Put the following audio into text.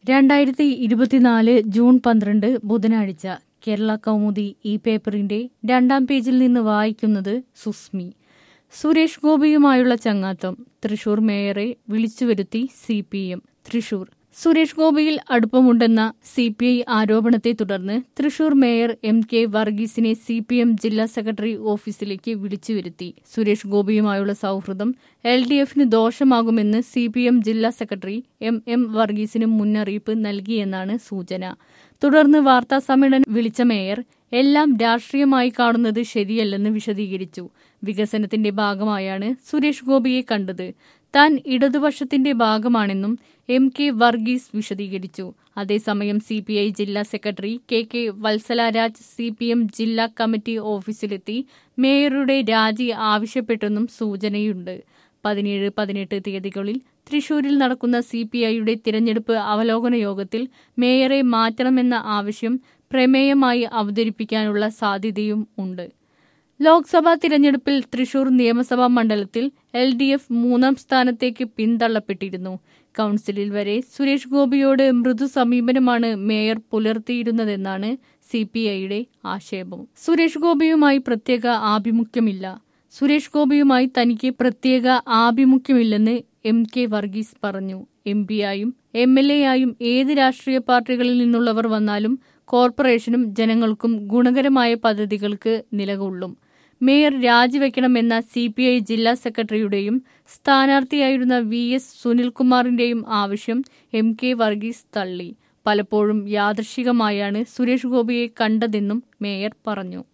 രണ്ടായിരത്തി ഇരുപത്തിനാല് ജൂൺ പന്ത്രണ്ട് ബുധനാഴ്ച കേരള കൗമുദി ഈ പേപ്പറിന്റെ രണ്ടാം പേജിൽ നിന്ന് വായിക്കുന്നത് സുസ്മി സുരേഷ് ഗോപിയുമായുള്ള ചങ്ങാത്തം തൃശൂർ മേയറെ വിളിച്ചുവരുത്തി C P M Thrissur Suresh ഗോപിയിൽ അടുപ്പമുണ്ടെന്ന സി പി ഐ ആരോപണത്തെ തുടർന്ന് തൃശൂർ മേയർ എം കെ വർഗീസിനെ സി പി എം ജില്ലാ സെക്രട്ടറി ഓഫീസിലേക്ക് വിളിച്ചുവരുത്തി സുരേഷ് ഗോപിയുമായുള്ള സൗഹൃദം എൽ ഡി എഫിന് ദോഷമാകുമെന്ന് സി പി എം ജില്ലാ സെക്രട്ടറി എം എം വർഗീസിന് മുന്നറിയിപ്പ് നൽകിയെന്നാണ് സൂചന തുടർന്ന് വാർത്താ സമ്മേളനം വിളിച്ച മേയർ എല്ലാം രാഷ്ട്രീയമായി കാണുന്നത് ശരിയല്ലെന്ന് വിശദീകരിച്ചു വികസനത്തിന്റെ ഭാഗമായാണ് സുരേഷ് ഗോപിയെ കണ്ടത് താൻ ഇടതുപക്ഷത്തിന്റെ ഭാഗമാണെന്നും എം കെ വർഗീസ് വിശദീകരിച്ചു അതേസമയം സി പി ഐ ജില്ലാ secretary K K Valsalaraj C P M ജില്ലാ കമ്മിറ്റി ഓഫീസിലെത്തി മേയറുടെ രാജി ആവശ്യപ്പെട്ടെന്നും സൂചനയുണ്ട് പതിനേഴ് പതിനെട്ട് തീയതികളിൽ തൃശൂരിൽ നടക്കുന്ന സി പി ഐയുടെ തിരഞ്ഞെടുപ്പ് അവലോകന യോഗത്തിൽ മേയറെ മാറ്റണമെന്ന ആവശ്യം പ്രമേയമായി അവതരിപ്പിക്കാനുള്ള സാധ്യതയും ഉണ്ട് ലോക്സഭാ തിരഞ്ഞെടുപ്പിൽ തൃശൂർ നിയമസഭാ മണ്ഡലത്തിൽ എൽ ഡി എഫ് മൂന്നാം സ്ഥാനത്തേക്ക് പിന്തള്ളപ്പെട്ടിരുന്നു കൌൺസിലിൽ വരെ സുരേഷ് ഗോപിയോട് മൃദു സമീപനമാണ് മേയർ പുലർത്തിയിരുന്നതെന്നാണ് സി പി ഐയുടെ ആക്ഷേപം സുരേഷ് ഗോപിയുമായി പ്രത്യേക ആഭിമുഖ്യമില്ല സുരേഷ് ഗോപിയുമായി തനിക്ക് പ്രത്യേക ആഭിമുഖ്യമില്ലെന്ന് എം കെ വർഗീസ് പറഞ്ഞു എം പിയായും എം എൽ എ ആയും ഏത് രാഷ്ട്രീയ പാർട്ടികളിൽ നിന്നുള്ളവർ വന്നാലും കോർപ്പറേഷനും ജനങ്ങൾക്കും ഗുണകരമായ പദ്ധതികൾക്ക് നിലകൊള്ളും മേയർ രാജിവെക്കണമെന്ന സി പി ഐ ജില്ലാ സെക്രട്ടറിയുടെയും സ്ഥാനാർത്ഥിയായിരുന്ന വി എസ് സുനിൽകുമാറിന്റെയും ആവശ്യം എം കെ വർഗീസ് തള്ളി പലപ്പോഴും യാദൃശികമായാണ് സുരേഷ് ഗോപിയെ കണ്ടതെന്നും മേയർ പറഞ്ഞു